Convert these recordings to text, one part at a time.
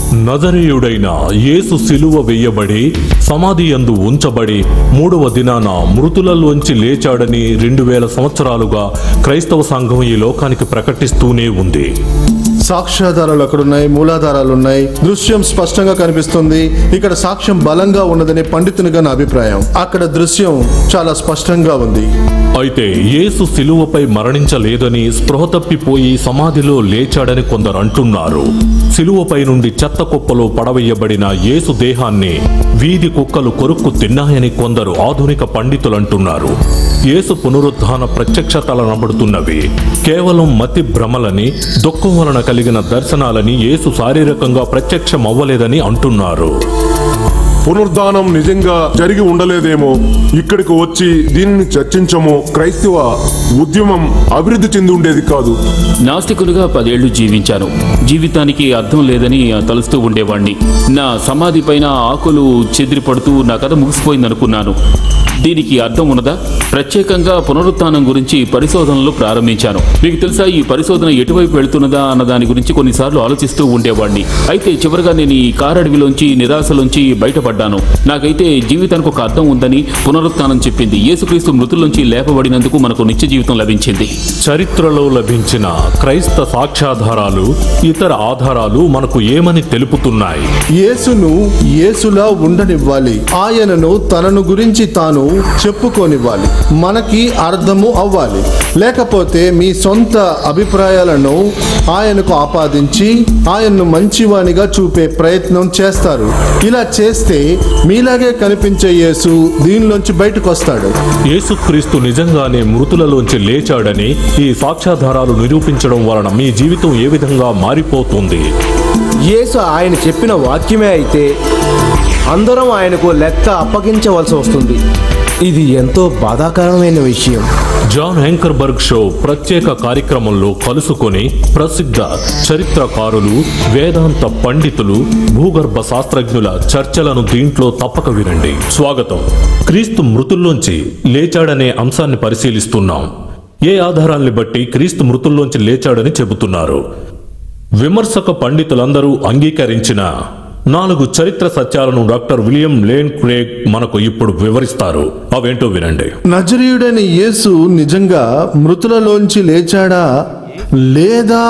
నజరేయుడైన యేసు సిలువ వేయబడి సమాధి యందు ఉంచబడి మూడవ దినాన మృతులలోంచి లేచాడని రెండు వేల సంవత్సరాలుగా క్రైస్తవ సంఘం ఈ లోకానికి ప్రకటిస్తూనే ఉంది సాక్ష్యాధారాలు అక్కడున్నాయి మూలాధారాలు ఉన్నాయి దృశ్యం స్పష్టంగా కనిపిస్తుంది ఇక్కడ సాక్ష్యం బలంగా ఉన్నదని పండితునిగా నా అభిప్రాయం అక్కడ దృశ్యం చాలా స్పష్టంగా ఉంది అయితే యేసు సిలువపై మరణించలేదని స్పృహ తప్పిపోయి సమాధిలో లేచాడని కొందరు అంటున్నారు సిలువపై నుండి చెత్త కుప్పలో పడవేయబడిన యేసు దేహాన్ని వీధి కుక్కలు కొరుక్కు తిన్నాయని కొందరు ఆధునిక పండితులు అంటున్నారు యేసు పునరుత్థాన ప్రత్యక్షతలనబడుతున్నవి కేవలం మతి భ్రమలని దుఃఖం వలన కలిగిన దర్శనాలని యేసు శారీరకంగా ప్రత్యక్షం అవ్వలేదని అంటున్నారు పునరుద్ధానం నిజంగా జరిగి ఉండలేదేమో ఇక్కడికి వచ్చి దీనిని చర్చించమో క్రైస్తవ ఉద్యమం అభివృద్ధి చెంది ఉండేది కాదు నాస్తికులుగా పదేళ్లు జీవించాను జీవితానికి అర్థం లేదని తలుస్తూ ఉండేవాణ్ణి నా సమాధి పైన ఆకులు చెదిరిపడుతూ నా కథ ముగిసిపోయిందనుకున్నాను దీనికి అర్థం ఉన్నదా ప్రత్యేకంగా పునరుత్థానం గురించి పరిశోధనలు ప్రారంభించాను మీకు తెలుసా ఈ పరిశోధన ఎటువైపు వెళ్తున్నదా అన్న దాని గురించి కొన్నిసార్లు ఆలోచిస్తూ ఉండేవాడిని అయితే చివరిగా నేను ఈ కారడవిలోంచి నిరాశలోంచి బయటపడ్డాను నాకైతే జీవితానికి ఒక అర్థం ఉందని పునరుత్థానం చెప్పింది యేసుక్రీస్తు మృతుల్లోంచి లేపబడినందుకు మనకు నిత్య జీవితం లభించింది చరిత్రలో లభించిన క్రైస్త సాక్ష్యాధారాలు ఇతర ఆధారాలు మనకు ఏమని తెలుపుతున్నాయి యేసును యేసులా ఉండనివ్వాలి ఆయనను తనను గురించి తాను చెప్పుకోనివ్వాలి మనకి అర్థము అవ్వాలి లేకపోతే మీ సొంత అభిప్రాయాలను ఆయనకు ఆపాదించి ఆయన్ను మంచివానిగా చూపే ప్రయత్నం చేస్తారు ఇలా చేస్తే మీలాగే కనిపించే యేసు దీనిలోంచి బయటకు వస్తాడు యేసుక్రీస్తు నిజంగానే మృతులలోంచి లేచాడని ఈ సాక్ష్యాధారాలు నిరూపించడం వలన మీ జీవితం ఏ విధంగా మారిపోతుంది యేసు ఆయన చెప్పిన వాక్యమే అయితే అందరం ఆయనకు లెక్క అప్పగించవలసి వస్తుంది ఇది ఎంతో బాధాకరమైన విషయం జాన్ హెంకర్బర్గ్ షో ప్రత్యేక కార్యక్రమంలో కలుసుకొని ప్రసిద్ధ చరిత్రకారులు వేదాంత పండితులు భూగర్భ శాస్త్రజ్ఞుల చర్చలను దీంట్లో తప్పక వినండి స్వాగతం క్రీస్తు మృతుల్లోంచి లేచాడనే అంశాన్ని పరిశీలిస్తున్నాం ఏ ఆధారాల్ని బట్టి క్రీస్తు మృతుల్లోంచి లేచాడని చెబుతున్నారు విమర్శక పండితులందరూ అంగీకరించిన నాలుగు చరిత్ర సత్యాలను డాక్టర్ విలియం లేన్ క్రేగ్ మనకు ఇప్పుడు వివరిస్తారు అవేంటో వినండి నజరీయుడైన యేసు నిజంగా మృతులలోంచి లేచాడా లేదా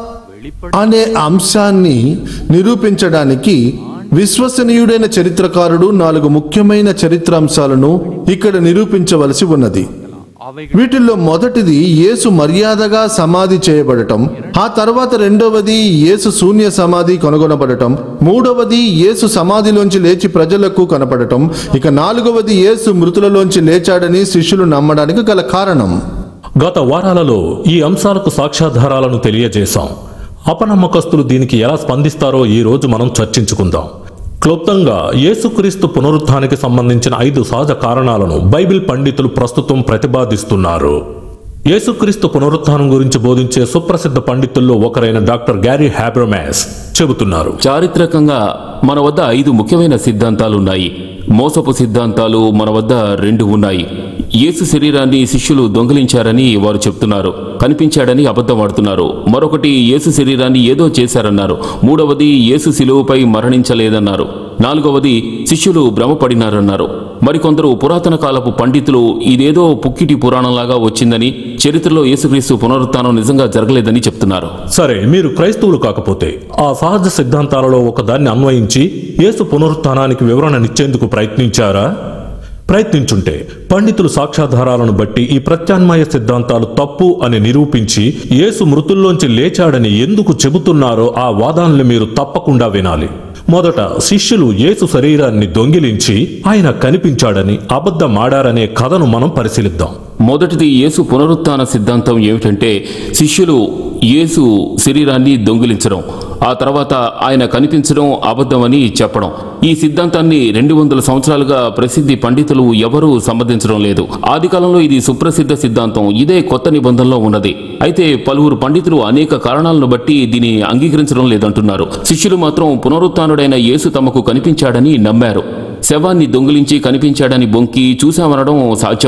అనే అంశాన్ని నిరూపించడానికి విశ్వసనీయుడైన చరిత్రకారుడు నాలుగు ముఖ్యమైన చరిత్ర అంశాలను ఇక్కడ నిరూపించవలసి ఉన్నది వీటిల్లో మొదటిది యేసు మర్యాదగా సమాధి చేయబడటం ఆ తర్వాత రెండవది యేసు శూన్య సమాధి కనుగొనబడటం మూడవది యేసు సమాధిలోంచి లేచి ప్రజలకు కనపడటం ఇక నాలుగవది యేసు మృతులలోంచి లేచాడని శిష్యులు నమ్మడానికి గల కారణం గత వారాలలో ఈ అంశాలకు సాక్ష్యాధారాలను తెలియజేశాం అపనమ్మకస్తులు దీనికి ఎలా స్పందిస్తారో ఈ రోజు మనం చర్చించుకుందాం క్లుప్తంగా యేసుక్రీస్తు పునరుత్థానికి సంబంధించిన ఐదు సహజ కారణాలను బైబిల్ పండితులు ప్రస్తుతం ప్రతిపాదిస్తున్నారు యేసుక్రీస్తు పునరుత్థానం గురించి బోధించే సుప్రసిద్ధ పండితుల్లో ఒకరైన డాక్టర్ గ్యారీ హ్యాబ్రమాస్ చెబుతున్నారు చారిత్రకంగా మన వద్ద ఐదు ముఖ్యమైన సిద్ధాంతాలు ఉన్నాయి మోసపు సిద్ధాంతాలు మన వద్ద రెండు ఉన్నాయి యేసు శరీరాన్ని శిష్యులు దొంగిలించారని వారు చెప్తున్నారు కనిపించాడని అబద్ధం ఆడుతున్నారు మరొకటి యేసు శరీరాన్ని ఏదో చేశారన్నారు మూడవది యేసు శిలువపై మరణించలేదన్నారు నాలుగవది శిష్యులు భ్రమపడినారన్నారు మరికొందరు పురాతన కాలపు పండితులు ఇదేదో పుక్కిటి పురాణంలాగా వచ్చిందని చరిత్రలో యేసుక్రీస్తు పునరుత్థానం నిజంగా జరగలేదని చెప్తున్నారు సరే మీరు క్రైస్తవులు కాకపోతే ఆ సహజ సిద్ధాంతాలలో ఒకదాన్ని అన్వయించి యేసు పునరుత్థానానికి వివరణనిచ్చేందుకు ప్రయత్నించారా ప్రయత్నించుంటే పండితులు సాక్ష్యాధారాలను బట్టి ఈ ప్రత్యామ్నాయ సిద్ధాంతాలు తప్పు అని నిరూపించి యేసు మృతుల్లోంచి లేచాడని ఎందుకు చెబుతున్నారో ఆ వాదాలను మీరు తప్పకుండా వినాలి మొదట శిష్యులు యేసు శరీరాన్ని దొంగిలించి ఆయన కనిపించాడని అబద్ధమాడారనే కథను మనం పరిశీలిద్దాం మొదటిది యేసు పునరుత్థాన సిద్ధాంతం ఏమిటంటే శిష్యులు యేసు శరీరాన్ని దొంగిలించడం ఆ తర్వాత ఆయన కనిపించడం అబద్ధమని చెప్పడం ఈ సిద్ధాంతాన్ని రెండు వందల సంవత్సరాలుగా ప్రసిద్ధి పండితులు ఎవరూ సమ్మతించడం లేదు ఆది కాలంలో ఇది సుప్రసిద్ధ సిద్ధాంతం ఇదే కొత్త నిబంధనలో ఉన్నది అయితే పలువురు పండితులు అనేక కారణాలను బట్టి దీన్ని అంగీకరించడం లేదంటున్నారు శిష్యులు మాత్రం పునరుత్థానుడైన యేసు తమకు కనిపించాడని నమ్మారు శవాన్ని దొంగిలించి కనిపించాడని బొంకి చూశామనడం సాధ్యమా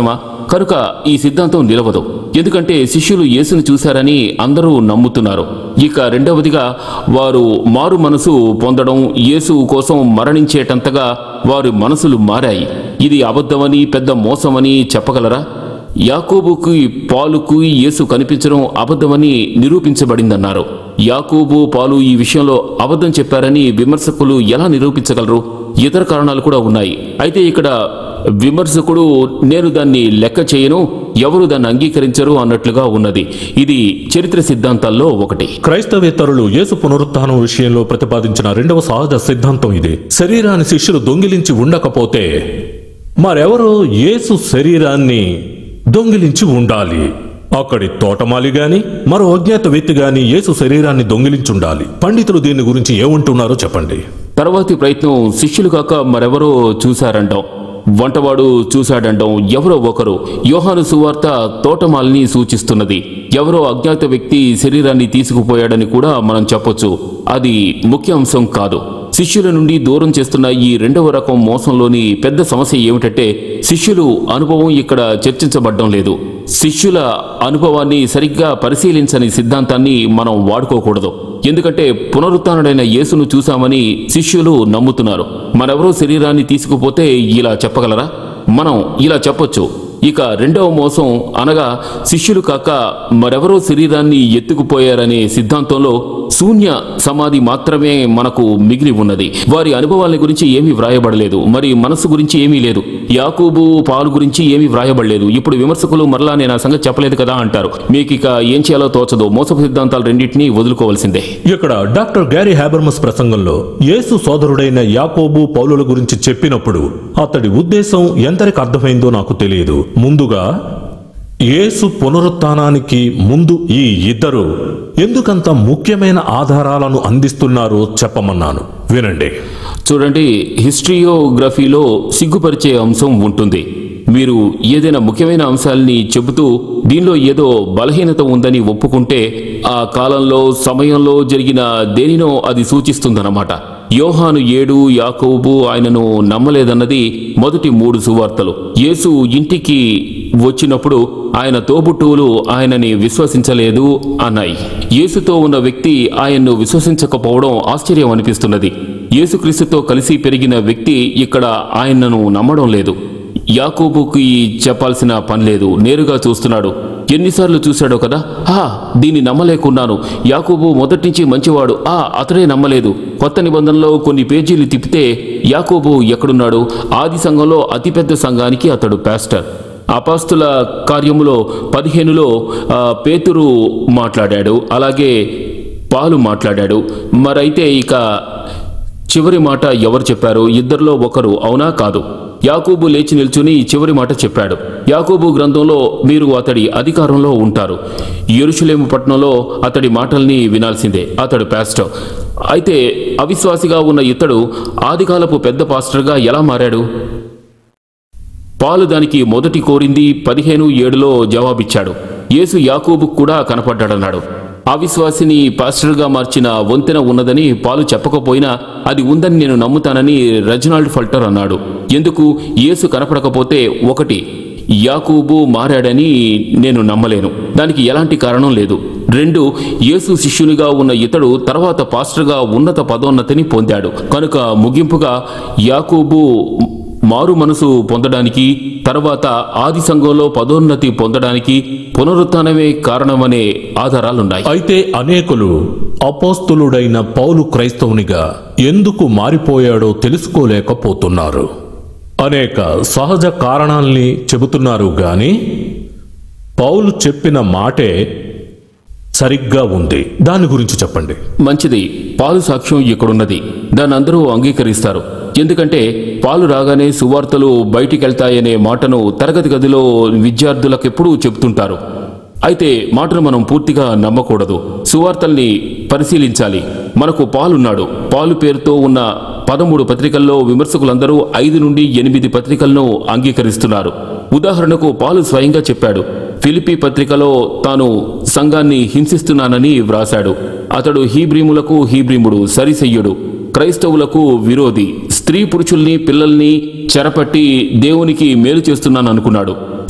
కనుక ఈ సిద్ధాంతం నిలవదు ఎందుకంటే శిష్యులు యేసును చూశారని అందరూ నమ్ముతున్నారు ఇక రెండవదిగా వారు మారు మనసు పొందడం యేసు కోసం మరణించేటంతగా వారి మనసులు మారాయి ఇది అబద్ధమని పెద్ద మోసమని చెప్పగలరా యాకోబుకి పాలుకు యేసు కనిపించడం అబద్ధమని నిరూపించబడిందన్నారు యాకోబు పాలు ఈ విషయంలో అబద్ధం చెప్పారని విమర్శకులు ఎలా నిరూపించగలరు ఇతర కారణాలు కూడా ఉన్నాయి అయితే ఇక్కడ విమర్శకుడు నేను దాన్ని లెక్క చేయను ఎవరు దాన్ని అంగీకరించరు అన్నట్లుగా ఉన్నది ఇది చరిత్ర సిద్ధాంతాల్లో ఒకటి క్రైస్తవేతరులు యేసు పునరుత్థానం విషయంలో ప్రతిపాదించిన రెండవ సహజ సిద్ధాంతం ఇది శరీరాన్ని శిష్యులు దొంగిలించి ఉండకపోతే మరెవరో యేసు శరీరాన్ని దొంగిలించి ఉండాలి అక్కడి తోటమాలి గాని మరో అజ్ఞాత వ్యక్తి గాని యేసు శరీరాన్ని దొంగిలించి ఉండాలి పండితులు దీని గురించి ఏమంటున్నారో చెప్పండి తర్వాతి ప్రయత్నం శిష్యులు కాక మరెవరో చూశారంటాం వంటవాడు చూశాడంటాం ఎవరో ఒకరు యోహాను సువార్త తోటమాలిని సూచిస్తున్నది ఎవరో అజ్ఞాత వ్యక్తి శరీరాన్ని తీసుకుపోయాడని కూడా మనం చెప్పొచ్చు అది ముఖ్య అంశం కాదు శిష్యుల నుండి దూరం చేస్తున్న ఈ రెండవ రకం మోసంలోని పెద్ద సమస్య ఏమిటంటే శిష్యులు అనుభవం ఇక్కడ చర్చించబడ్డం లేదు శిష్యుల అనుభవాన్ని సరిగ్గా పరిశీలించని సిద్ధాంతాన్ని మనం వాడుకోకూడదు ఎందుకంటే పునరుత్డైన యేసును చూశామని శిష్యులు నమ్ముతున్నారు మరెవరో శరీరాన్ని తీసుకుపోతే ఇలా చెప్పగలరా మనం ఇలా చెప్పొచ్చు ఇక రెండవ మోసం అనగా శిష్యులు కాక మరెవరో శరీరాన్ని ఎత్తుకుపోయారనే సిద్ధాంతంలో శూన్య సమాధి మాత్రమే మనకు మిగిలి ఉన్నది వారి అనుభవాల గురించి ఏమీ వ్రాయబడలేదు మరి మనసు గురించి ఏమీ లేదు యాకూబు పాలు గురించి ఏమీ వ్రాయబడలేదు ఇప్పుడు విమర్శకులు మరలా నేను ఆ సంగతి చెప్పలేదు కదా అంటారు మీకు ఇక ఏం చేయాలో తోచదు మోసపు సిద్ధాంతాలు రెండింటినీ వదులుకోవాల్సిందే ఇక్కడ డాక్టర్ గ్యారీ హ్యాబర్మస్ ప్రసంగంలో యేసు సోదరుడైన యాకోబు పౌలుల గురించి చెప్పినప్పుడు అతడి ఉద్దేశం ఎంతరికి అర్థమైందో నాకు తెలియదు ముందుగా యేసు పునరుత్థానానికి ముందు ఈ ఇద్దరు ఎందుకంత ముఖ్యమైన ఆధారాలను అందిస్తున్నారో చెప్పమన్నాను వినండి చూడండి హిస్టరియోగ్రఫీలో సిగ్గుపరిచే అంశం ఉంటుంది మీరు ఏదైనా ముఖ్యమైన అంశాలని చెబుతూ దీనిలో ఏదో బలహీనత ఉందని ఒప్పుకుంటే ఆ కాలంలో సమయంలో జరిగిన దేనినో అది సూచిస్తుందన్నమాట యోహాను ఏడు యాకోబు ఆయనను నమ్మలేదన్నది మొదటి మూడు సువార్తలు యేసు ఇంటికి వచ్చినప్పుడు ఆయన తోబుట్టువులు ఆయనని విశ్వసించలేదు అన్నాయి యేసుతో ఉన్న వ్యక్తి ఆయన్ను విశ్వసించకపోవడం ఆశ్చర్యం అనిపిస్తున్నది యేసుక్రీస్తుతో కలిసి పెరిగిన వ్యక్తి ఇక్కడ ఆయనను నమ్మడం లేదు యాకోబుకి చెప్పాల్సిన పని లేదు నేరుగా చూస్తున్నాడు ఎన్నిసార్లు చూశాడో కదా ఆ దీన్ని నమ్మలేకున్నాను యాకోబు మొదటి నుంచి మంచివాడు ఆ అతడే నమ్మలేదు కొత్త నిబంధనలో కొన్ని పేజీలు తిప్పితే యాకోబు ఎక్కడున్నాడు ఆది సంఘంలో అతిపెద్ద సంఘానికి అతడు పాస్టర్ అపాస్తుల కార్యములో పదిహేనులో ఆ, పేతురు మాట్లాడాడు అలాగే పాలు మాట్లాడాడు మరైతే ఇక చివరి మాట ఎవరు చెప్పారు ఇద్దరిలో ఒకరు అవునా కాదు యాకూబు లేచి నిల్చుని చివరి మాట చెప్పాడు యాకూబు గ్రంథంలో మీరు అతడి అధికారంలో ఉంటారు ఎరుషులేము పట్టణంలో అతడి మాటల్ని వినాల్సిందే అతడు పాస్టర్ అయితే అవిశ్వాసిగా ఉన్న ఇతడు ఆదికాలపు పెద్ద పాస్టర్గా ఎలా మారాడు పాలు దానికి మొదటి కోరింది పదిహేను ఏడులో జవాబిచ్చాడు యేసు యాకూబుకు కూడా కనపడ్డాడన్నాడు అవిశ్వాసిని పాస్టర్గా మార్చిన వంతెన ఉన్నదని పాలు చెప్పకపోయినా అది ఉందని నేను నమ్ముతానని రెజినాల్డ్ ఫల్టర్ అన్నాడు ఎందుకు యేసు కనపడకపోతే ఒకటి యాకూబు మారాడని నేను నమ్మలేను దానికి ఎలాంటి కారణం లేదు రెండు యేసు శిష్యునిగా ఉన్న ఇతడు తర్వాత పాస్టర్గా ఉన్నత పదోన్నతిని పొందాడు కనుక ముగింపుగా యాకూబు మారు మనసు పొందడానికి తర్వాత ఆది సంఘంలో పదోన్నతి పొందడానికి పునరుత్నమే కారణమనే ఆధారాలున్నాయి అయితే అనేకులు అపోస్తులుడైన పౌలు క్రైస్తవునిగా ఎందుకు మారిపోయాడో తెలుసుకోలేకపోతున్నారు అనేక సహజ కారణాల్ని చెబుతున్నారు గాని పౌలు చెప్పిన మాటే సరిగ్గా ఉంది దాని గురించి చెప్పండి మంచిది పాలు సాక్ష్యం ఇక్కడున్నది దాన్ని అందరూ అంగీకరిస్తారు ఎందుకంటే పాలు రాగానే సువార్తలు బయటికెళ్తాయనే మాటను తరగతి గదిలో విద్యార్థులకు ఎప్పుడూ చెప్తుంటారు అయితే మాటను మనం పూర్తిగా నమ్మకూడదు సువార్తల్ని పరిశీలించాలి మనకు పాలున్నాడు పాలు పేరుతో ఉన్న పదమూడు పత్రికల్లో విమర్శకులందరూ ఐదు నుండి ఎనిమిది పత్రికలను అంగీకరిస్తున్నారు ఉదాహరణకు పాలు స్వయంగా చెప్పాడు ఫిలిపి పత్రికలో తాను సంఘాన్ని హింసిస్తున్నానని వ్రాశాడు అతడు హీబ్రీములకు హీబ్రీముడు సరిసెయ్యుడు క్రైస్తవులకు విరోధి స్త్రీ పురుషుల్ని పిల్లల్ని చెరపట్టి దేవునికి మేలు చేస్తున్నాను అనుకున్నాడు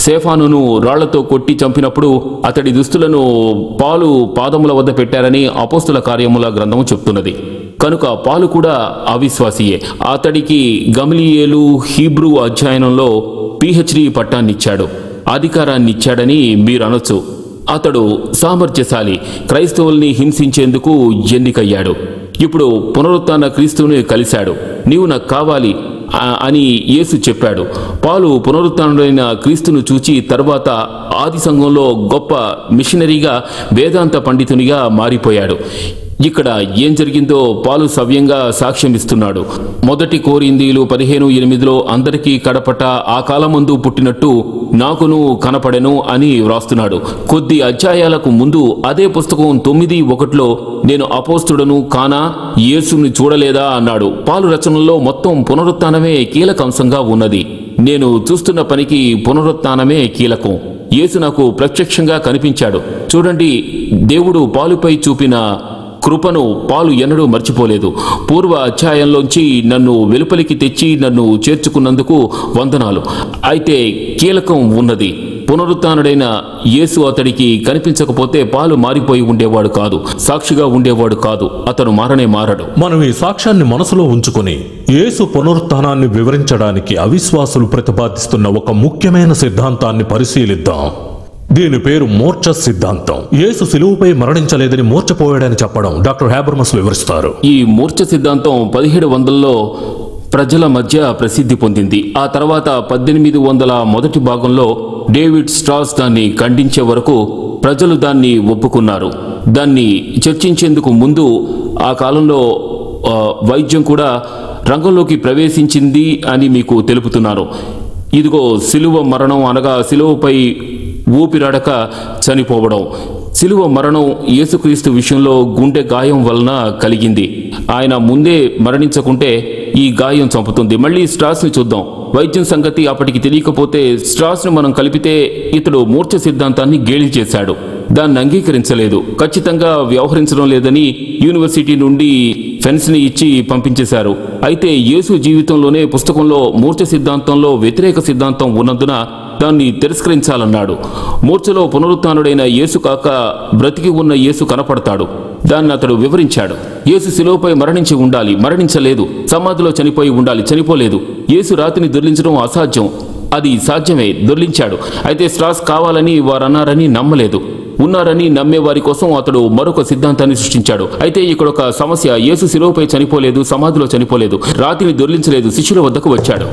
సేఫానును రాళ్లతో కొట్టి చంపినప్పుడు అతడి దుస్తులను పాలు పాదముల వద్ద పెట్టారని అపోస్తుల కార్యముల గ్రంథము చెప్తున్నది కనుక పాలు కూడా అవిశ్వాసియే అతడికి గమలియేలు హీబ్రూ అధ్యయనంలో పిహెచ్డి పట్టాన్నిచ్చాడు అధికారాన్ని ఇచ్చాడని మీరు అనొచ్చు అతడు సామర్థ్యశాలి క్రైస్తవుల్ని హింసించేందుకు ఎన్నికయ్యాడు ఇప్పుడు పునరుత్థాన క్రీస్తుని కలిశాడు నీవు నాకు కావాలి ఆ- అని యేసు చెప్పాడు పాలు పునరుత్థానుడైన క్రీస్తును చూచి తర్వాత ఆది సంఘంలో గొప్ప మిషనరీగా వేదాంత పండితునిగా మారిపోయాడు ఇక్కడ ఏం జరిగిందో పాలు సవ్యంగా సాక్ష్యం ఇస్తున్నాడు మొదటి కోరిందీలు పదిహేను ఎనిమిదిలో అందరికీ కడపట ఆ కాలమందు పుట్టినట్టు నాకును కనపడెను అని వ్రాస్తున్నాడు కొద్ది అధ్యాయాలకు ముందు అదే పుస్తకం తొమ్మిది ఒకటిలో నేను అపోస్తుడను కానా యేసుని చూడలేదా అన్నాడు పాలు రచనలో మొత్తం పునరుత్థానమే కీలక అంశంగా ఉన్నది నేను చూస్తున్న పనికి పునరుత్థానమే కీలకం యేసు నాకు ప్రత్యక్షంగా కనిపించాడు చూడండి దేవుడు పాలుపై చూపిన కృపను పాలు ఎన్నడూ మర్చిపోలేదు పూర్వ అధ్యాయంలోంచి నన్ను వెలుపలికి తెచ్చి నన్ను చేర్చుకున్నందుకు వందనాలు అయితే కీలకం ఉన్నది పునరుత్డైన యేసు అతడికి కనిపించకపోతే పాలు మారిపోయి ఉండేవాడు కాదు సాక్షిగా ఉండేవాడు కాదు అతను మారనే మారడు మనం ఈ సాక్ష్యాన్ని మనసులో ఉంచుకొని యేసు పునరుత్థానాన్ని వివరించడానికి అవిశ్వాసులు ప్రతిపాదిస్తున్న ఒక ముఖ్యమైన సిద్ధాంతాన్ని పరిశీలిద్దాం దీని పేరు మోర్చ సిద్ధాంతం యేసు సిలువుపై మరణించలేదని మూర్చపోయాడని చెప్పడం డాక్టర్ హ్యాబర్మస్ వివరిస్తారు ఈ మూర్ఛ సిద్ధాంతం పదిహేడు వందల్లో ప్రజల మధ్య ప్రసిద్ధి పొందింది ఆ తర్వాత పద్దెనిమిది వందల మొదటి భాగంలో డేవిడ్ స్ట్రాస్ దాన్ని ఖండించే వరకు ప్రజలు దాన్ని ఒప్పుకున్నారు దాన్ని చర్చించేందుకు ముందు ఆ కాలంలో ఆ, వైద్యం కూడా రంగంలోకి ప్రవేశించింది అని మీకు తెలుపుతున్నారు ఇదిగో సిలువ మరణం అనగా సిలువపై ఊపిరాడక చనిపోవడం సిలువ మరణం యేసుక్రీస్తు విషయంలో గుండె గాయం వలన కలిగింది ఆయన ముందే మరణించకుంటే ఈ గాయం చంపుతుంది మళ్ళీ స్ట్రాస్ని చూద్దాం వైద్యం సంగతి అప్పటికి తెలియకపోతే స్ట్రాస్ను మనం కలిపితే ఇతడు మూర్ఛ సిద్ధాంతాన్ని గేలి చేశాడు దాన్ని అంగీకరించలేదు ఖచ్చితంగా వ్యవహరించడం లేదని యూనివర్సిటీ నుండి ఫెన్స్ని ఇచ్చి పంపించేశారు అయితే యేసు జీవితంలోనే పుస్తకంలో మూర్ఛ సిద్ధాంతంలో వ్యతిరేక సిద్ధాంతం ఉన్నందున దాన్ని తిరస్కరించాలన్నాడు మూర్ఛలో పునరుత్నుడైన యేసు కాక బ్రతికి ఉన్న యేసు కనపడతాడు దాన్ని అతడు వివరించాడు యేసు శిలువపై మరణించి ఉండాలి మరణించలేదు సమాధిలో చనిపోయి ఉండాలి చనిపోలేదు యేసు రాతిని దొర్లించడం అసాధ్యం అది సాధ్యమే దొర్లించాడు అయితే స్ట్రాస్ కావాలని వారన్నారని నమ్మలేదు ఉన్నారని నమ్మే వారి కోసం అతడు మరొక సిద్ధాంతాన్ని సృష్టించాడు అయితే ఇక్కడ ఒక సమస్య యేసు శిలువపై చనిపోలేదు సమాధిలో చనిపోలేదు రాతిని దొర్లించలేదు శిష్యుల వద్దకు వచ్చాడు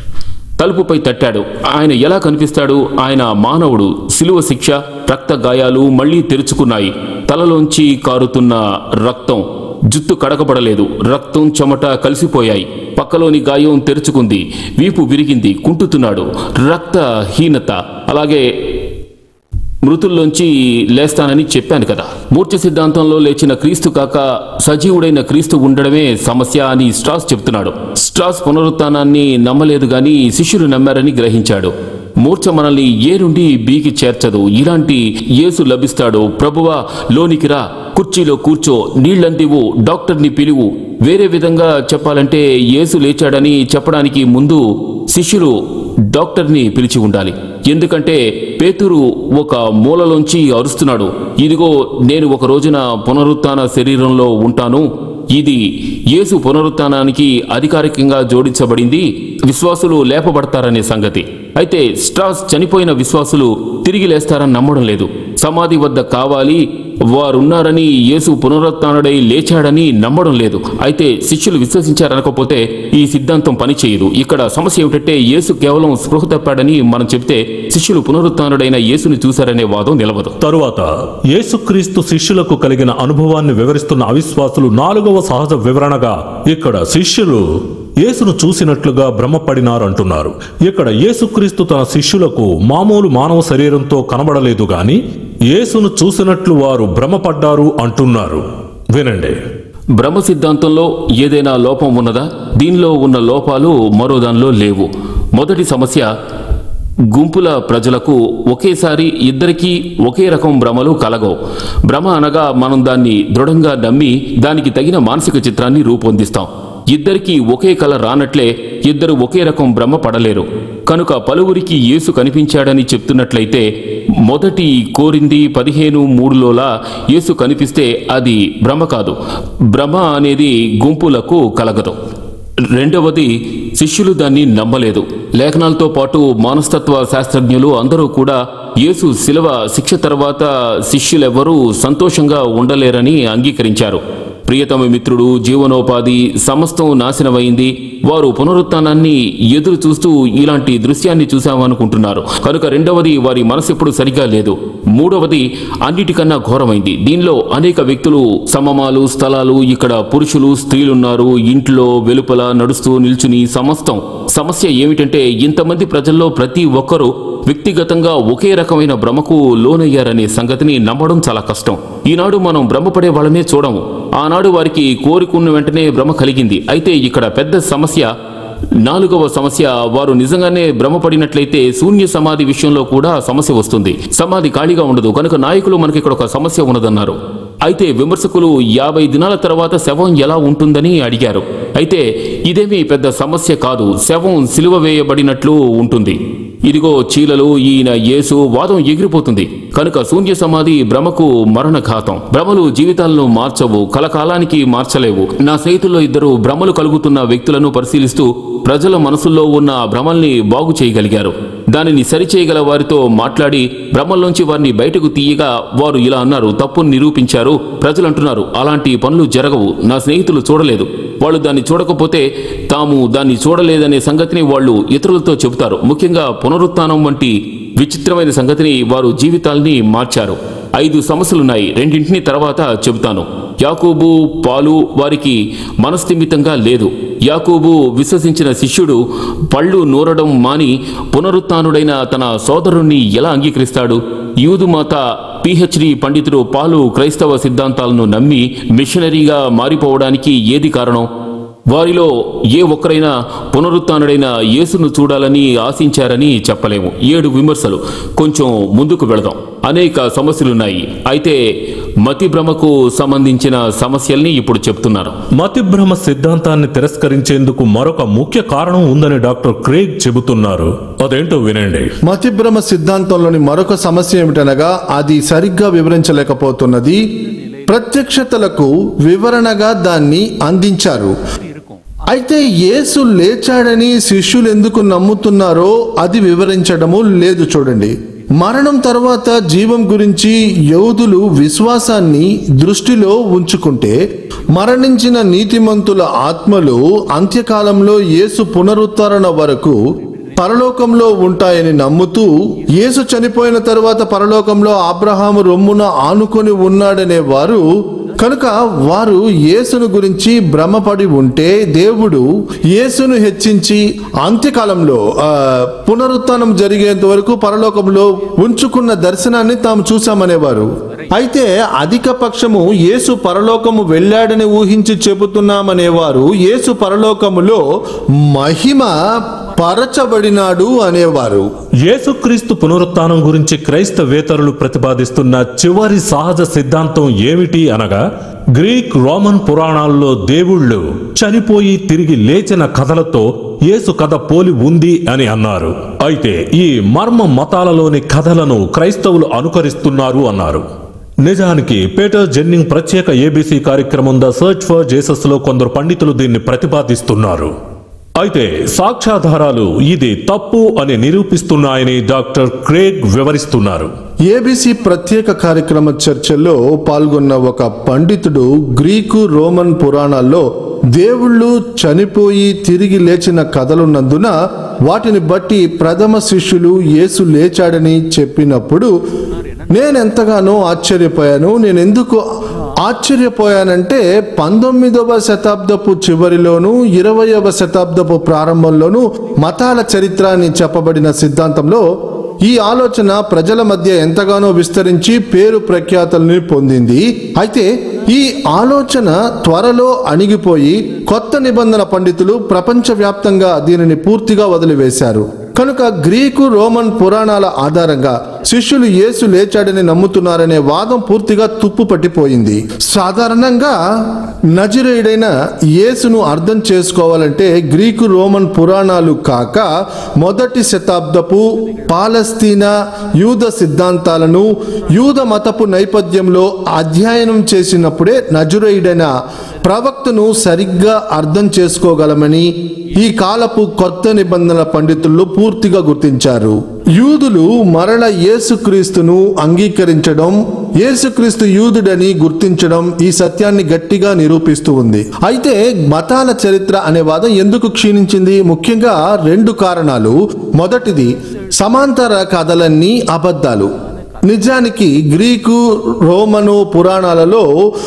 తలుపుపై తట్టాడు ఆయన ఎలా కనిపిస్తాడు ఆయన మానవుడు శిలువ శిక్ష రక్త గాయాలు మళ్ళీ తెరుచుకున్నాయి తలలోంచి కారుతున్న రక్తం జుత్తు కడగబడలేదు రక్తం చెమట కలిసిపోయాయి పక్కలోని గాయం తెరుచుకుంది వీపు విరిగింది కుంటుతున్నాడు రక్తహీనత అలాగే మృతుల్లోంచి లేస్తానని చెప్పాను కదా మూర్ఛ సిద్ధాంతంలో లేచిన క్రీస్తు కాక సజీవుడైన క్రీస్తు ఉండడమే సమస్య అని స్ట్రాస్ చెప్తున్నాడు స్ట్రాస్ పునరుత్థానాన్ని నమ్మలేదు గాని శిష్యులు నమ్మారని గ్రహించాడు మూర్ఛ మనల్ని ఏ నుండి బీకి చేర్చదు ఇలాంటి యేసు లభిస్తాడు ప్రభువా లోనికి రా కుర్చీలో కూర్చో నీళ్లందివు డాక్టర్ని పిలువు వేరే విధంగా చెప్పాలంటే యేసు లేచాడని చెప్పడానికి ముందు శిష్యులు డాక్టర్ని పిలిచి ఉండాలి ఎందుకంటే పేతురు ఒక మూలలోంచి అరుస్తున్నాడు ఇదిగో నేను ఒక రోజున పునరుత్థాన శరీరంలో ఉంటాను ఇది యేసు పునరుత్థానానికి అధికారికంగా జోడించబడింది విశ్వాసులు లేపబడతారనే సంగతి అయితే స్ట్రాస్ చనిపోయిన విశ్వాసులు తిరిగి లేస్తారని నమ్మడం లేదు సమాధి వద్ద కావాలి వారున్నారని యేసు పునరుత్డై లేచాడని నమ్మడం లేదు అయితే శిష్యులు విశ్వసించారనకపోతే ఈ సిద్ధాంతం పనిచేయదు ఇక్కడ సమస్య ఏమిటంటే యేసు కేవలం స్పృహ తప్పాడని మనం చెప్తే శిష్యులు పునరుత్డైన యేసుని చూశారనే వాదం నిలవదు తరువాత యేసుక్రీస్తు శిష్యులకు కలిగిన అనుభవాన్ని వివరిస్తున్న అవిశ్వాసులు నాలుగవ సహజ వివరణగా ఇక్కడ శిష్యులు యేసును చూసినట్లుగా భ్రమపడినారు అంటున్నారు ఇక్కడ యేసుక్రీస్తు తన శిష్యులకు మామూలు మానవ శరీరంతో కనబడలేదు గాని యేసును చూసినట్లు వారు భ్రమపడ్డారు అంటున్నారు వినండి బ్రహ్మ సిద్ధాంతంలో ఏదైనా లోపం ఉన్నదా దీనిలో ఉన్న లోపాలు మరో దానిలో లేవు మొదటి సమస్య గుంపుల ప్రజలకు ఒకేసారి ఇద్దరికీ ఒకే రకం భ్రమలు కలగవు భ్రమ అనగా మనం దాన్ని దృఢంగా నమ్మి దానికి తగిన మానసిక చిత్రాన్ని రూపొందిస్తాం ఇద్దరికీ ఒకే కల రానట్లే ఇద్దరు ఒకే రకం భ్రమ పడలేరు కనుక పలువురికి యేసు కనిపించాడని చెప్తున్నట్లయితే మొదటి కోరింది పదిహేను మూడులోలా యేసు కనిపిస్తే అది భ్రమ కాదు భ్రమ అనేది గుంపులకు కలగదు రెండవది శిష్యులు దాన్ని నమ్మలేదు లేఖనాలతో పాటు మానస్తత్వ శాస్త్రజ్ఞులు అందరూ కూడా యేసు శిలవ శిక్ష తర్వాత శిష్యులెవ్వరూ సంతోషంగా ఉండలేరని అంగీకరించారు ప్రియతమ మిత్రుడు జీవనోపాధి సమస్తం నాశనమైంది వారు పునరుత్థానాన్ని ఎదురు చూస్తూ ఇలాంటి దృశ్యాన్ని చూశామనుకుంటున్నారు కనుక రెండవది వారి మనసు ఎప్పుడు సరిగా లేదు మూడవది అన్నిటికన్నా ఘోరమైంది దీనిలో అనేక వ్యక్తులు సమమాలు స్థలాలు ఇక్కడ పురుషులు స్త్రీలున్నారు ఇంట్లో వెలుపల నడుస్తూ నిల్చుని సమస్తం సమస్య ఏమిటంటే ఇంతమంది ప్రజల్లో ప్రతి ఒక్కరూ వ్యక్తిగతంగా ఒకే రకమైన భ్రమకు లోనయ్యారనే సంగతిని నమ్మడం చాలా కష్టం ఈనాడు మనం భ్రమపడే వాళ్ళనే చూడము ఆనాడు వారికి కోరికున్న వెంటనే భ్రమ కలిగింది అయితే ఇక్కడ పెద్ద సమస్య నాలుగవ సమస్య వారు నిజంగానే భ్రమపడినట్లయితే శూన్య సమాధి విషయంలో కూడా సమస్య వస్తుంది సమాధి ఖాళీగా ఉండదు కనుక నాయకులు మనకి ఇక్కడ ఒక సమస్య ఉన్నదన్నారు అయితే విమర్శకులు యాభై దినాల తర్వాత శవం ఎలా ఉంటుందని అడిగారు అయితే ఇదేమీ పెద్ద సమస్య కాదు శవం సిలువ వేయబడినట్లు ఉంటుంది ఇదిగో చీలలు ఈయన యేసు వాదం ఎగిరిపోతుంది కనుక శూన్య సమాధి భ్రమకు మరణఘాతం భ్రమలు జీవితాలను మార్చవు కలకాలానికి మార్చలేవు నా స్నేహితుల్లో ఇద్దరు భ్రమలు కలుగుతున్న వ్యక్తులను పరిశీలిస్తూ ప్రజల మనసుల్లో ఉన్న భ్రమల్ని బాగు చేయగలిగారు దానిని సరిచేయగల వారితో మాట్లాడి భ్రమల్లోంచి వారిని బయటకు తీయగా వారు ఇలా అన్నారు తప్పును నిరూపించారు ప్రజలు అంటున్నారు అలాంటి పనులు జరగవు నా స్నేహితులు చూడలేదు వాళ్ళు దాన్ని చూడకపోతే తాము దాన్ని చూడలేదనే సంగతిని వాళ్ళు ఇతరులతో చెబుతారు ముఖ్యంగా పునరుత్థానం వంటి విచిత్రమైన సంగతిని వారు జీవితాల్ని మార్చారు ఐదు సమస్యలున్నాయి రెండింటిని తర్వాత చెబుతాను యాకోబు పాలు వారికి మనస్థిమితంగా లేదు యాకోబు విశ్వసించిన శిష్యుడు పళ్ళు నూరడం మాని పునరుత్నుడైన తన సోదరుణ్ణి ఎలా అంగీకరిస్తాడు యూదుమాత పిహెచ్డి పండితుడు పాలు క్రైస్తవ సిద్ధాంతాలను నమ్మి మిషనరీగా మారిపోవడానికి ఏది కారణం వారిలో ఏ ఒక్కరైనా పునరుత్నుడైన యేసును చూడాలని ఆశించారని చెప్పలేము ఏడు విమర్శలు కొంచెం ముందుకు వెళదాం అనేక సమస్యలున్నాయి అయితే మతి భ్రమకు సంబంధించిన సమస్యల్ని ఇప్పుడు చెప్తున్నారు మతిభ్రమ సిద్ధాంతాన్ని తిరస్కరించేందుకు మరొక ముఖ్య కారణం ఉందని డాక్టర్ క్రేగ్ చెబుతున్నారు అదేంటో వినండి మతిభ్రమ సిద్ధాంతంలోని మరొక సమస్య ఏమిటనగా అది సరిగ్గా వివరించలేకపోతున్నది ప్రత్యక్షతలకు వివరణగా దాన్ని అందించారు అయితే యేసు లేచాడని శిష్యులు ఎందుకు నమ్ముతున్నారో అది వివరించడము లేదు చూడండి మరణం తర్వాత జీవం గురించి యోధులు విశ్వాసాన్ని దృష్టిలో ఉంచుకుంటే మరణించిన నీతిమంతుల ఆత్మలు అంత్యకాలంలో యేసు పునరుద్ధరణ వరకు పరలోకంలో ఉంటాయని నమ్ముతూ యేసు చనిపోయిన తరువాత పరలోకంలో అబ్రహాము రొమ్మున ఆనుకొని ఉన్నాడనే వారు కనుక వారు యేసును గురించి భ్రమపడి ఉంటే దేవుడు యేసును హెచ్చించి అంత్యకాలంలో ఆ, పునరుత్థానం జరిగేంత వరకు పరలోకంలో ఉంచుకున్న దర్శనాన్ని తాము చూశామనేవారు అయితే అధిక పక్షము యేసు పరలోకము వెళ్ళాడని ఊహించి చెబుతున్నామనేవారు యేసు పరలోకములో మహిమ పరచబడినాడు అనేవారు యేసుక్రీస్తు పునరుత్థానం గురించి క్రైస్తవేతరులు ప్రతిపాదిస్తున్న చివరి సహజ సిద్ధాంతం ఏమిటి అనగా గ్రీక్ రోమన్ పురాణాల్లో దేవుళ్ళు చనిపోయి తిరిగి లేచిన కథలతో యేసు కథ పోలి ఉంది అని అన్నారు అయితే ఈ మర్మ మతాలలోని కథలను క్రైస్తవులు అనుకరిస్తున్నారు అన్నారు నిజానికి పీటర్ జెన్నింగ్ ప్రత్యేక ఏబీసీ కార్యక్రమం ద సర్చ్ ఫర్ జేసస్ లో కొందరు పండితులు దీన్ని ప్రతిపాదిస్తున్నారు అయితే సాక్ష్యాధారాలు ఇది తప్పు అని నిరూపిస్తున్నాయని డాక్టర్ క్రేగ్ వివరిస్తున్నారు ఏబిసి ప్రత్యేక కార్యక్రమ చర్చల్లో పాల్గొన్న ఒక పండితుడు గ్రీకు రోమన్ పురాణాల్లో దేవుళ్ళు చనిపోయి తిరిగి లేచిన కథలున్నందున వాటిని బట్టి ప్రథమ శిష్యులు యేసు లేచాడని చెప్పినప్పుడు నేనెంతగానో ఆశ్చర్యపోయాను నేను ఎందుకు ఆశ్చర్యపోయానంటే పంతొమ్మిదవ శతాబ్దపు చివరిలోను ఇరవయవ శతాబ్దపు ప్రారంభంలోను మతాల చరిత్ర అని చెప్పబడిన సిద్ధాంతంలో ఈ ఆలోచన ప్రజల మధ్య ఎంతగానో విస్తరించి పేరు ప్రఖ్యాతల్ని పొందింది అయితే ఈ ఆలోచన త్వరలో అణిగిపోయి కొత్త నిబంధన పండితులు ప్రపంచవ్యాప్తంగా దీనిని పూర్తిగా వదిలివేశారు కనుక గ్రీకు రోమన్ పురాణాల ఆధారంగా శిష్యులు యేసు లేచాడని నమ్ముతున్నారనే వాదం పూర్తిగా తుప్పు పట్టిపోయింది సాధారణంగా నజరేయుడైన యేసును అర్థం చేసుకోవాలంటే గ్రీకు రోమన్ పురాణాలు కాక మొదటి శతాబ్దపు పాలస్తీనా యూద సిద్ధాంతాలను యూద మతపు నేపథ్యంలో అధ్యయనం చేసినప్పుడే నజరేయుడైన ప్రవక్తను సరిగ్గా అర్థం చేసుకోగలమని ఈ కాలపు కొత్త నిబంధనల పండితులు పూర్తిగా గుర్తించారు యూదులు మరల యేసుక్రీస్తును అంగీకరించడం యేసుక్రీస్తు యూదుడని గుర్తించడం ఈ సత్యాన్ని గట్టిగా నిరూపిస్తూ ఉంది అయితే మతాల చరిత్ర అనే వాదం ఎందుకు క్షీణించింది ముఖ్యంగా రెండు కారణాలు మొదటిది సమాంతర కథలన్నీ అబద్ధాలు నిజానికి గ్రీకు రోమను పురాణాలలో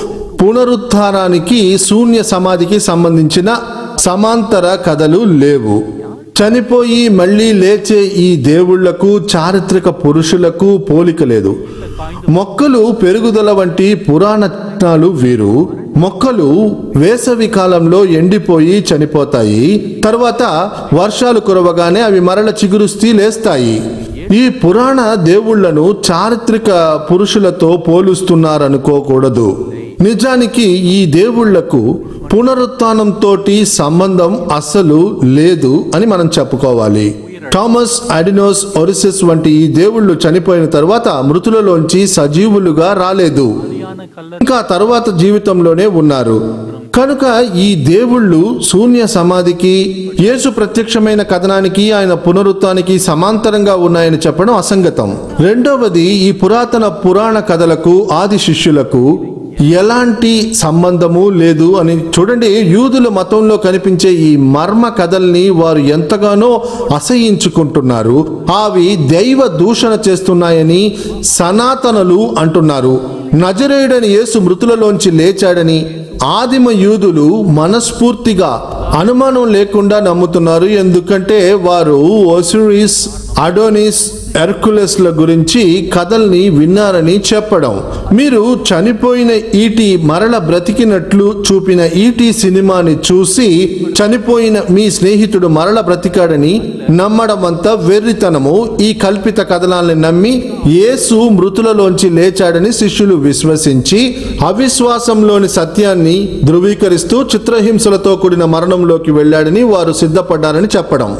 పునరుత్థానానికి శూన్య సమాధికి సంబంధించిన సమాంతర కథలు లేవు చనిపోయి మళ్ళీ లేచే ఈ దేవుళ్లకు చారిత్రక పురుషులకు పోలిక లేదు మొక్కలు పెరుగుదల వంటి పురాణ చిహ్నాలు వీరు మొక్కలు వేసవి కాలంలో ఎండిపోయి చనిపోతాయి తర్వాత వర్షాలు కురవగానే అవి మరల చిగురుస్తీ లేస్తాయి ఈ పురాణ దేవుళ్లను చారిత్రక పురుషులతో పోలుస్తున్నారనుకోకూడదు నిజానికి ఈ దేవుళ్లకు పునరుత్థానంతోటి సంబంధం అస్సలు లేదు అని మనం చెప్పుకోవాలి థామస్ అడినోస్ ఒరిసిస్ వంటి ఈ దేవుళ్ళు చనిపోయిన తర్వాత మృతులలోంచి సజీవులుగా రాలేదు ఇంకా తర్వాత జీవితంలోనే ఉన్నారు కనుక ఈ దేవుళ్ళు శూన్య సమాధికి యేసు ప్రత్యక్షమైన కథనానికి ఆయన పునరుత్వానికి సమాంతరంగా ఉన్నాయని చెప్పడం అసంగతం రెండవది ఈ పురాతన పురాణ కథలకు ఆది శిష్యులకు ఎలాంటి సంబంధము లేదు అని చూడండి యూదుల మతంలో కనిపించే ఈ మర్మ కథల్ని వారు ఎంతగానో అసహించుకుంటున్నారు అవి దైవ దూషణ చేస్తున్నాయని సనాతనలు అంటున్నారు నజరేయుడని యేసు మృతులలోంచి లేచాడని ఆదిమ యూదులు మనస్ఫూర్తిగా అనుమానం లేకుండా నమ్ముతున్నారు ఎందుకంటే వారు ఒసిరిస్ అడోనిస్ ఎర్కులెస్ల గురించి కథల్ని విన్నారని చెప్పడం మీరు చనిపోయిన ఈటి మరల బ్రతికినట్లు చూపిన ఈటి సినిమాని చూసి చనిపోయిన మీ స్నేహితుడు మరల బ్రతికాడని నమ్మడం అంతా వెర్రితనము ఈ కల్పిత కథనాల్ని నమ్మి యేసు మృతులలోంచి లేచాడని శిష్యులు విశ్వసించి అవిశ్వాసంలోని సత్యాన్ని ధృవీకరిస్తూ చిత్రహింసలతో కూడిన మరణంలోకి వెళ్ళాడని వారు సిద్ధపడ్డారని చెప్పడం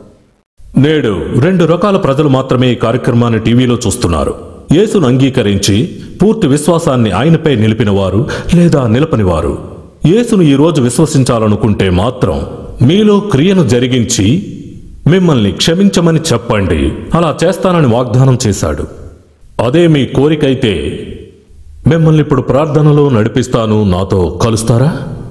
నేడు రెండు రకాల ప్రజలు మాత్రమే ఈ కార్యక్రమాన్ని టీవీలో చూస్తున్నారు యేసును అంగీకరించి పూర్తి విశ్వాసాన్ని ఆయనపై నిలిపినవారు లేదా నిలపనివారు యేసును ఈ రోజు విశ్వసించాలనుకుంటే మాత్రం మీలో క్రియను జరిగించి మిమ్మల్ని క్షమించమని చెప్పండి అలా చేస్తానని వాగ్దానం చేశాడు అదే మీ కోరికైతే మిమ్మల్ని ఇప్పుడు ప్రార్థనలో నడిపిస్తాను నాతో కలుస్తారా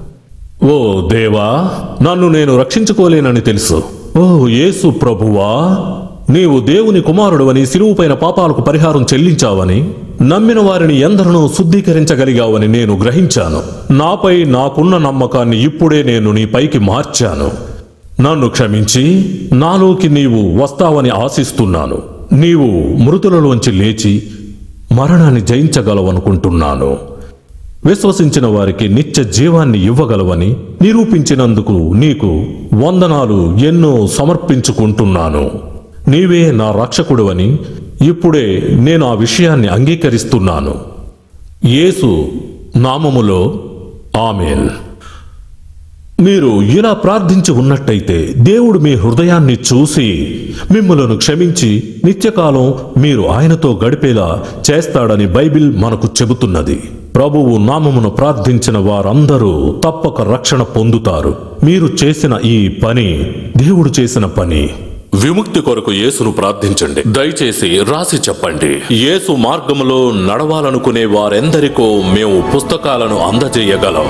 ఓ దేవా నన్ను నేను రక్షించుకోలేనని తెలుసు ఓ యేసు ప్రభువా నీవు దేవుని కుమారుడువని సిలువుపైన పాపాలకు పరిహారం చెల్లించావని నమ్మిన వారిని ఎందరినో శుద్ధీకరించగలిగావని నేను గ్రహించాను నాపై నాకున్న నమ్మకాన్ని ఇప్పుడే నేను నీపైకి మార్చాను నన్ను క్షమించి నాలోకి నీవు వస్తావని ఆశిస్తున్నాను నీవు మృతులలోంచి లేచి మరణాన్ని జయించగలవనుకుంటున్నాను విశ్వసించిన వారికి నిత్య జీవాన్ని ఇవ్వగలవని నిరూపించినందుకు నీకు వందనాలు ఎన్నో సమర్పించుకుంటున్నాను నీవే నా రక్షకుడువని ఇప్పుడే నేను ఆ విషయాన్ని అంగీకరిస్తున్నాను యేసు నామములో ఆమెన్ మీరు ఇలా ప్రార్థించి ఉన్నట్టయితే దేవుడు మీ హృదయాన్ని చూసి మిమ్మలను క్షమించి నిత్యకాలం మీరు ఆయనతో గడిపేలా చేస్తాడని బైబిల్ మనకు చెబుతున్నది ప్రభువు నామమును ప్రార్థించిన వారందరూ తప్పక రక్షణ పొందుతారు మీరు చేసిన ఈ పని దేవుడు చేసిన పని విముక్తి కొరకు యేసును ప్రార్థించండి దయచేసి రాసి చెప్పండి యేసు మార్గములో నడవాలనుకునే వారెందరికో మేము పుస్తకాలను అందజేయగలం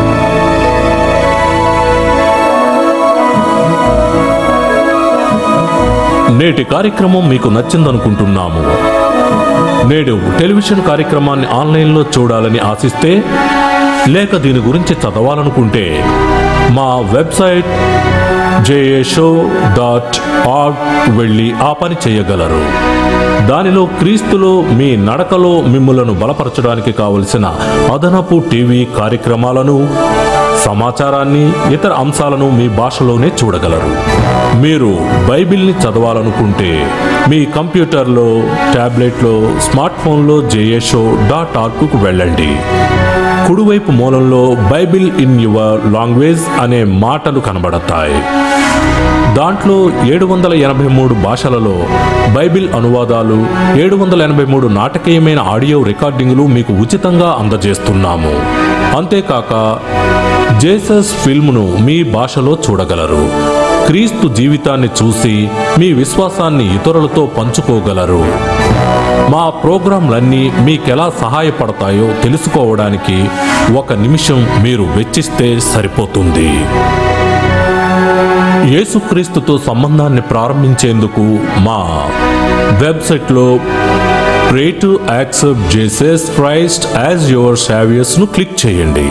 నేటి కార్యక్రమం మీకు నచ్చిందనుకుంటున్నాము నేడు టెలివిజన్ కార్యక్రమాన్ని ఆన్లైన్లో చూడాలని ఆశిస్తే లేక దీని గురించి చదవాలనుకుంటే మా వెబ్సైట్ జేఏషో డాట్ ఆర్గ్ వెళ్ళి ఆ పని చేయగలరు దానిలో క్రీస్తులో మీ నడకలో మిమ్ములను బలపరచడానికి కావలసిన అదనపు టీవీ కార్యక్రమాలను సమాచారాన్ని ఇతర అంశాలను మీ భాషలోనే చూడగలరు మీరు బైబిల్ని చదవాలనుకుంటే మీ కంప్యూటర్లో టాబ్లెట్లో స్మార్ట్ ఫోన్లో జేఏషో డాట్ ఆర్గ్కు వెళ్ళండి కుడివైపు మూలంలో బైబిల్ ఇన్ యువర్ లాంగ్వేజ్ అనే మాటలు కనబడతాయి దాంట్లో ఏడు వందల ఎనభై మూడు భాషలలో బైబిల్ అనువాదాలు ఏడు వందల ఎనభై మూడు నాటకీయమైన ఆడియో రికార్డింగులు మీకు ఉచితంగా అందజేస్తున్నాము అంతేకాక జేసస్ ఫిల్మ్ను మీ భాషలో చూడగలరు క్రీస్తు జీవితాన్ని చూసి మీ విశ్వాసాన్ని ఇతరులతో పంచుకోగలరు మా ప్రోగ్రాంలన్నీ మీకెలా సహాయపడతాయో తెలుసుకోవడానికి ఒక నిమిషం మీరు వెచ్చిస్తే సరిపోతుంది యేసుక్రీస్తుతో సంబంధాన్ని ప్రారంభించేందుకు మా వెబ్సైట్లో pray to accept Jesus Christ as your సావియర్స్ను క్లిక్ చేయండి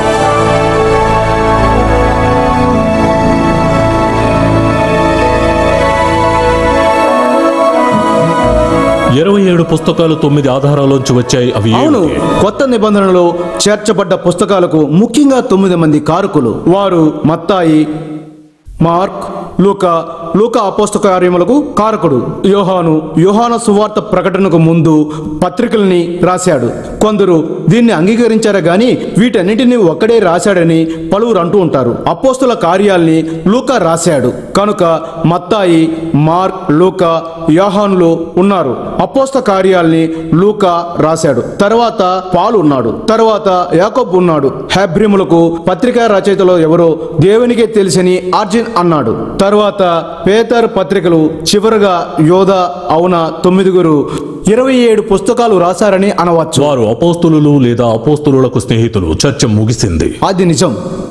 ఇరవై ఏడు పుస్తకాలు తొమ్మిది ఆధారాలోంచి వచ్చాయి అవి అవును ఏమిటి? కొత్త నిబంధనలో చేర్చబడ్డ పుస్తకాలకు ముఖ్యంగా తొమ్మిది మంది కారకులు వారు మత్తాయి మార్క్ లూకా లూకా అపోస్త కార్యములకు కారకుడు యోహాను యోహాన సువార్త ప్రకటనకు ముందు పత్రికల్ని రాశాడు కొందరు దీన్ని అంగీకరించారు గాని వీటన్నిటిని ఒక్కడే రాశాడని పలువురు అంటూ ఉంటారు అపోస్తుల కార్యాల్ని లూకా రాశాడు కనుక మత్తాయి మార్క్ లూకా యోహానులు ఉన్నారు అపోస్త కార్యాల్ని లూకా రాశాడు తర్వాత పాలు ఉన్నాడు తర్వాత యాకోబ్ ఉన్నాడు హెబ్రిములకు పత్రికా రచయితలో ఎవరో దేవునికే తెలిసని ఆర్జిన్ అన్నాడు తర్వాత పేతర్ పత్రికలు చివరగా యోధ అవున తొమ్మిదిగురు ఇరవై ఏడు పుస్తకాలు రాశారని అనవచ్చు వారు అపోస్తులు లేదా అపోస్తులకు స్నేహితులు చర్చ ముగిసింది అది నిజం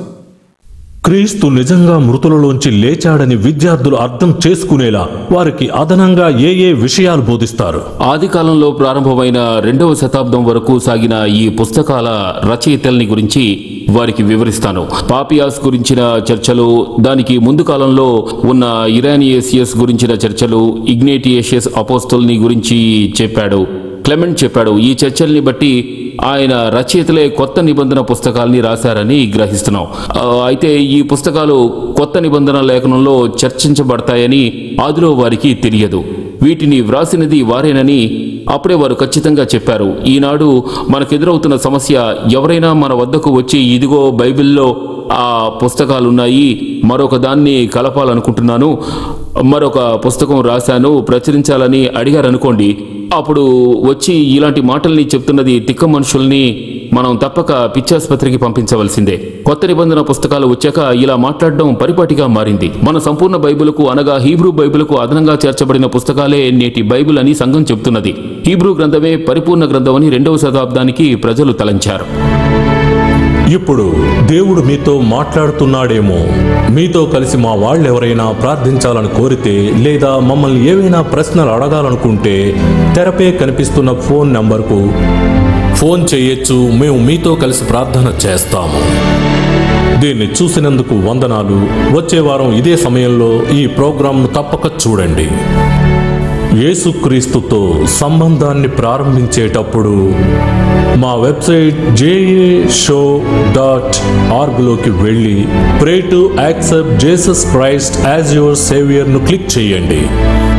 క్రీస్తు నిజంగా మృతులలోంచి లేచాడని విద్యార్థులు అర్థం చేసుకునేలా వారికి అదనంగా ఏ ఏ విషయాలు బోధిస్తారు ఆది కాలంలో ప్రారంభమైన రెండవ శతాబ్దం వరకు సాగిన ఈ పుస్తకాల రచయితల్ని గురించి వారికి వివరిస్తాను పాపియాస్ గురించిన చర్చలు దానికి ముందు కాలంలో ఉన్న ఇరానియేసియస్ గురించిన చర్చలు ఇగ్నేటియేషియస్ అపోస్తల్ని గురించి చెప్పాడు క్లెమెంట్ చెప్పాడు ఈ చర్చల్ని బట్టి ఆయన రచయితలే కొత్త నిబంధన పుస్తకాల్ని రాశారని గ్రహిస్తున్నాం ఆ, అయితే ఈ పుస్తకాలు కొత్త నిబంధన లేఖనంలో చర్చించబడతాయని ఆదిలో వారికి తెలియదు వీటిని వ్రాసినది వారేనని అప్పుడే వారు ఖచ్చితంగా చెప్పారు ఈనాడు మనకెదురవుతున్న సమస్య ఎవరైనా మన వద్దకు వచ్చి ఇదిగో బైబిల్లో ఆ పుస్తకాలున్నాయి మరొక దాన్ని కలపాలనుకుంటున్నాను మరొక పుస్తకం రాశాను ప్రచురించాలని అడిగారనుకోండి అప్పుడు వచ్చి ఇలాంటి మాటల్ని చెప్తున్నది తిక్క మనుషుల్ని మనం తప్పక పిచ్చాసుపత్రికి పంపించవలసిందే కొత్త నిబంధన పుస్తకాలు వచ్చాక ఇలా మాట్లాడడం పరిపాటిగా మారింది మన సంపూర్ణ బైబిల్కు అనగా హీబ్రూ బైబిల్కు అదనంగా చేర్చబడిన పుస్తకాలే నేటి బైబిల్ అని సంఘం చెప్తున్నది హీబ్రూ గ్రంథమే పరిపూర్ణ గ్రంథమని రెండవ శతాబ్దానికి ప్రజలు తలంచారు ఇప్పుడు దేవుడు మీతో మాట్లాడుతున్నాడేమో మీతో కలిసి మా వాళ్ళు ఎవరైనా ప్రార్థించాలని కోరితే లేదా మమ్మల్ని ఏవైనా ప్రశ్నలు అడగాలనుకుంటే తెరపై కనిపిస్తున్న ఫోన్ నంబర్కు ఫోన్ చేయొచ్చు మేము మీతో కలిసి ప్రార్థన చేస్తాము దీన్ని చూసినందుకు వందనాలు వచ్చే వారం ఇదే సమయంలో ఈ ప్రోగ్రాంను తప్పక చూడండి యేసుక్రీస్తుతో సంబంధాన్ని ప్రారంభించేటప్పుడు మా వెబ్సైట్ జేఏ షో డాట్ ఆర్గ్లోకి వెళ్ళి pray to accept Jesus Christ as your సేవియర్ను క్లిక్ చేయండి